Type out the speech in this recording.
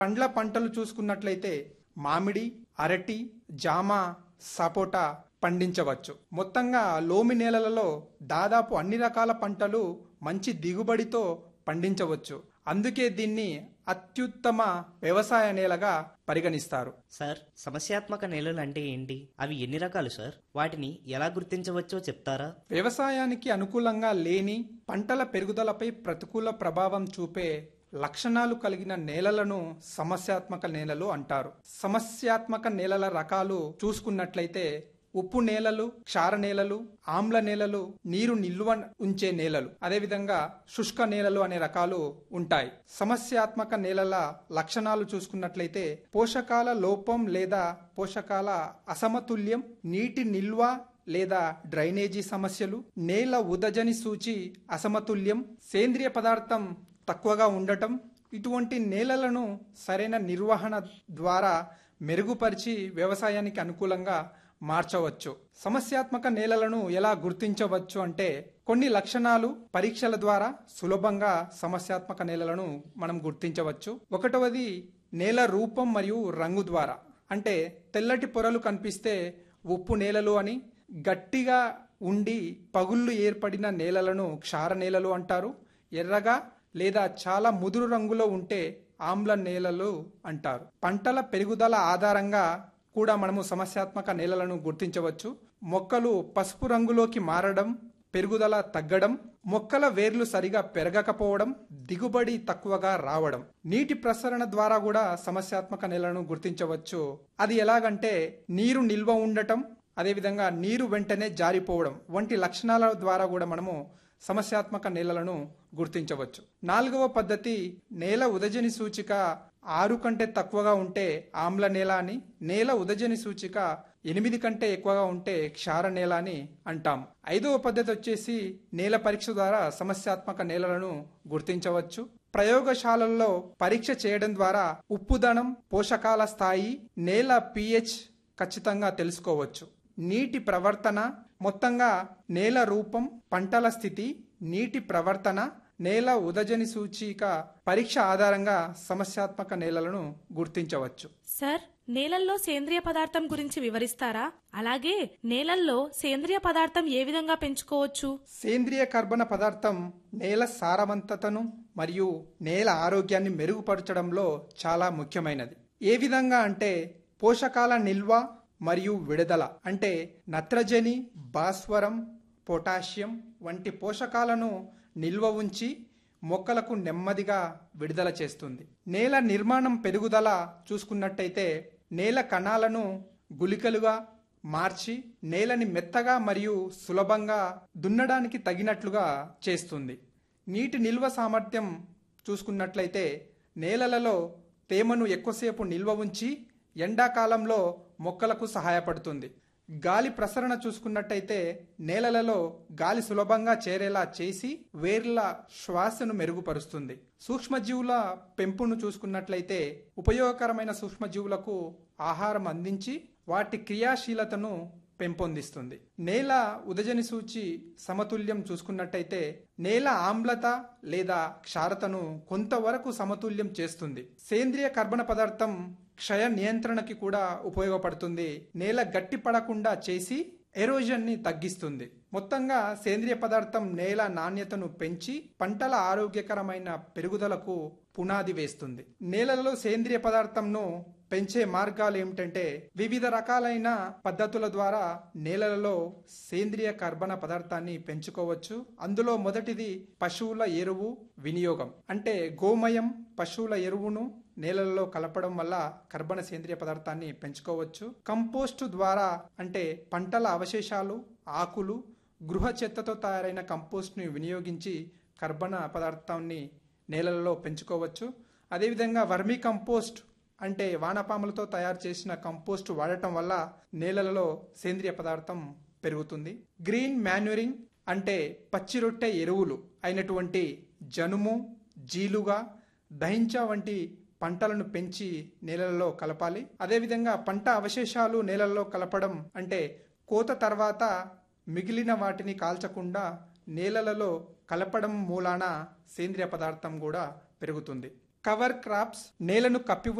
పండ్ల పంటలు చూసుకున్నట్లయితే మామిడి అరటి జామ సపోటా పండించవచ్చు మొత్తంగా లోమి నేలలలో దాదాపు అన్ని రకాల పంటలు మంచి దిగుబడితో పండించవచ్చు అందుకే దీన్ని అత్యుత్తమ వ్యవసాయ నేలగా పరిగణిస్తారు సార్ సమస్యాత్మక నేలలు అంటే ఏంటి అవి ఎన్ని రకాలు సార్ వాటిని ఎలా గుర్తించవచ్చో చెప్తారా వ్యవసాయానికి అనుకూలంగా లేని పంటల పెరుగుదలపై ప్రతికూల ప్రభావం చూపే లక్షణాలు కలిగిన నేలలను సమస్యాత్మక నేలలు అంటారు సమస్యాత్మక నేలల రకాలు చూసుకున్నట్లయితే ఉప్పు నేలలు క్షార నేలలు ఆమ్ల నేలలు నీరు నిల్వ ఉంచే నేలలు అదేవిధంగా శుష్క నేలలు అనే రకాలు ఉంటాయి సమస్యాత్మక నేలల లక్షణాలు చూసుకున్నట్లయితే పోషకాల లోపం లేదా పోషకాల అసమతుల్యం నీటి నిల్వ లేదా డ్రైనేజీ సమస్యలు నేల ఉదజని సూచి అసమతుల్యం సేంద్రియ పదార్థం తక్కువగా ఉండటం ఇటువంటి నేలలను సరైన నిర్వహణ ద్వారా మెరుగుపరిచి వ్యవసాయానికి అనుకూలంగా మార్చవచ్చు సమస్యాత్మక నేలలను ఎలా గుర్తించవచ్చు అంటే కొన్ని లక్షణాలు పరీక్షల ద్వారా సులభంగా సమస్యాత్మక నేలలను మనం గుర్తించవచ్చు ఒకటవది నేల రూపం మరియు రంగు ద్వారా అంటే తెల్లటి పొరలు కనిపిస్తే ఉప్పు నేలలు అని గట్టిగా ఉండి పగుళ్ళు ఏర్పడిన నేలలను క్షార నేలలు అంటారు ఎర్రగా లేదా చాలా ముదురు రంగులో ఉంటే ఆమ్ల నేలలు అంటారు పంటల పెరుగుదల ఆధారంగా కూడా మనము సమస్యాత్మక నేలలను గుర్తించవచ్చు మొక్కలు పసుపు రంగులోకి మారడం పెరుగుదల తగ్గడం మొక్కల వేర్లు సరిగా పెరగకపోవడం దిగుబడి తక్కువగా రావడం నీటి ప్రసరణ ద్వారా కూడా సమస్యాత్మక నేలను గుర్తించవచ్చు అది ఎలాగంటే నీరు నిల్వ ఉండటం అదేవిధంగా నీరు వెంటనే జారిపోవడం వంటి లక్షణాల ద్వారా కూడా మనము సమస్యాత్మక నేలలను గుర్తించవచ్చు నాలుగవ పద్ధతి నేల ఉదజని సూచిక ఆరు కంటే తక్కువగా ఉంటే ఆమ్ల నేల అని నేల ఉదజని సూచిక ఎనిమిది కంటే ఎక్కువగా ఉంటే క్షార నేల అని అంటాం ఐదవ పద్ధతి వచ్చేసి నేల పరీక్ష ద్వారా సమస్యాత్మక నేలలను గుర్తించవచ్చు ప్రయోగశాలల్లో పరీక్ష చేయడం ద్వారా ఉప్పుదనం పోషకాల స్థాయి నేల పిహెచ్ ఖచ్చితంగా తెలుసుకోవచ్చు నీటి ప్రవర్తన మొత్తంగా నేల రూపం పంటల స్థితి నీటి ప్రవర్తన నేల ఉదజని సూచిక పరీక్ష ఆధారంగా సమస్యాత్మక నేలలను గుర్తించవచ్చు సార్ నేలల్లో సేంద్రియ పదార్థం గురించి వివరిస్తారా అలాగే నేలల్లో సేంద్రియ పదార్థం ఏ విధంగా పెంచుకోవచ్చు సేంద్రియ కర్బన పదార్థం నేల సారవంతతను మరియు నేల ఆరోగ్యాన్ని మెరుగుపరచడంలో చాలా ముఖ్యమైనది ఏ విధంగా అంటే పోషకాల నిల్వ మరియు విడుదల అంటే నత్రజని భాస్వరం పొటాషియం వంటి పోషకాలను నిల్వ ఉంచి మొక్కలకు నెమ్మదిగా విడుదల చేస్తుంది నేల నిర్మాణం పెరుగుదల చూసుకున్నట్టయితే నేల కణాలను గుళికలుగా మార్చి నేలని మెత్తగా మరియు సులభంగా దున్నడానికి తగినట్లుగా చేస్తుంది నీటి నిల్వ సామర్థ్యం చూసుకున్నట్లయితే నేలలలో తేమను ఎక్కువసేపు నిల్వ ఉంచి ఎండాకాలంలో మొక్కలకు సహాయపడుతుంది గాలి ప్రసరణ చూసుకున్నట్టయితే నేలలలో గాలి సులభంగా చేరేలా చేసి వేర్ల శ్వాసను మెరుగుపరుస్తుంది సూక్ష్మజీవుల పెంపును చూసుకున్నట్లయితే ఉపయోగకరమైన సూక్ష్మజీవులకు ఆహారం అందించి వాటి క్రియాశీలతను పెంపొందిస్తుంది నేల ఉదజని సూచి సమతుల్యం చూసుకున్నట్టయితే నేల ఆమ్లత లేదా క్షారతను కొంతవరకు సమతుల్యం చేస్తుంది సేంద్రియ కర్బన పదార్థం క్షయ నియంత్రణకి కూడా ఉపయోగపడుతుంది నేల గట్టి పడకుండా చేసి ఎరోజన్ ని తగ్గిస్తుంది మొత్తంగా సేంద్రియ పదార్థం నేల నాణ్యతను పెంచి పంటల ఆరోగ్యకరమైన పెరుగుదలకు పునాది వేస్తుంది నేలలో సేంద్రియ పదార్థంను పెంచే మార్గాలు ఏమిటంటే వివిధ రకాలైన పద్ధతుల ద్వారా నేలలలో సేంద్రియ కర్బన పదార్థాన్ని పెంచుకోవచ్చు అందులో మొదటిది పశువుల ఎరువు వినియోగం అంటే గోమయం పశువుల ఎరువును నేలలలో కలపడం వల్ల కర్బన సేంద్రియ పదార్థాన్ని పెంచుకోవచ్చు కంపోస్టు ద్వారా అంటే పంటల అవశేషాలు ఆకులు గృహ చెత్తతో తయారైన కంపోస్ట్ని వినియోగించి కర్బన పదార్థాన్ని నేలలలో పెంచుకోవచ్చు అదేవిధంగా వర్మీ కంపోస్ట్ అంటే వానపాములతో తయారు చేసిన కంపోస్ట్ వాడటం వల్ల నేలలలో సేంద్రియ పదార్థం పెరుగుతుంది గ్రీన్ మాన్యూరింగ్ అంటే పచ్చి రొట్టె ఎరువులు అయినటువంటి జనుము జీలుగా దహించ వంటి పంటలను పెంచి నేలలలో కలపాలి అదేవిధంగా పంట అవశేషాలు నేలల్లో కలపడం అంటే కోత తర్వాత మిగిలిన వాటిని కాల్చకుండా నేలలలో కలపడం మూలాన సేంద్రియ పదార్థం కూడా పెరుగుతుంది కవర్ క్రాప్స్ నేలను కప్పి